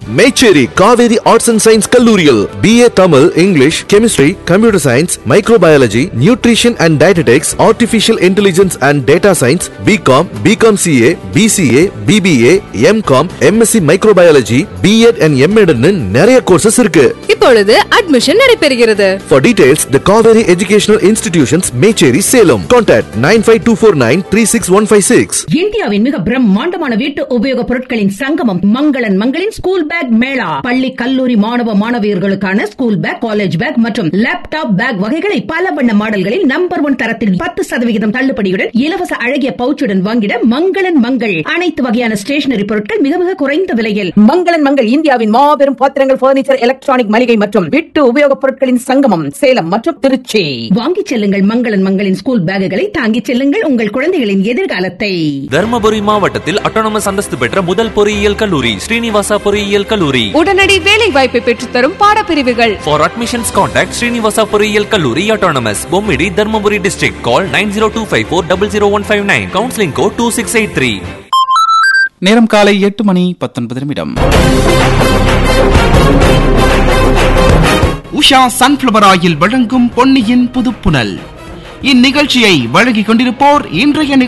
Mecheri Kaveri arts and science கல்லூரியில் BA Tamil English chemistry computer science microbiology nutrition and dietetics artificial intelligence and data science BCom BCom CA BCA BBA MCom MSc microbiology BEd and எம்எட்னு நிறைய courses இருக்கு இப்பொழுது admission நடைபெறுகிறது For details, the Kaveri Educational Institutions, Mecheri, Salem. Contact 95249 இந்தியாவின் மிக பிரம்மாண்டமான வீட்டு உபயோக பொருட்களின் சங்கமம் மங்களன் மங்களின் ஸ்கூல் பேக் மேளா பள்ளி கல்லூரி மாணவ மாணவியர்களுக்கான ஸ்கூல் பேக் காலேஜ் பேக் மற்றும் லேப்டாப் பேக் வகைகளை பல வண்ண மாடல்களில் நம்பர் ஒன் தரத்தில் பத்து சதவிகிதம் தள்ளுபடியுடன் இலவச அழகிய பவுச்சுடன் வாங்கிட மங்களன் மங்கள் அனைத்து வகையான ஸ்டேஷனரி பொருட்கள் மிக மிக குறைந்த விலையில் மங்களன் மங்கள் இந்தியாவின் மாபெரும் பாத்திரங்கள் பர்னிச்சர் எலக்ட்ரானிக் மளிகை மற்றும் வீட்டு உபயோகப் பொருட்களின் சங்கமம் சேலம் மற்றும் திருச்சி வாங்கிச் செல்லுங்கள் மங்களன் மங்களின் ஸ்கூல் பேக்குகளை தாங்கிச் செல்லுங்கள் உங்கள் குழந்தைகளின் எதிர்காலத்தை தர்மபுரி மாவட்டத்தில் அட்டானமஸ் அந்தஸ்து பெற்ற முதல் பொறியியல் கல்லூரி ஸ்ரீனிவாசா பொறியியல் கல்லூரி உடனடி வேலை வாய்ப்பை பெற்றுத்தரும் பாடப்பிரிவுகள் For admissions contact Srinivasa பொறியியல் கல்லூரி autonomous Bommidi Dharmapuri district call 9025400159 counseling code 2683 நேரம் காலை எட்டு மணி பத்தொன்பது நிமிடம் உஷா சன்ஃபிளவர் ஆயில் வழங்கும் பொன்னியின் புதுப்புனல் இந்நிகழ்ச்சியை வழங்கிக் கொண்டிருப்போர் இன்றைய நிகழ்ச்சி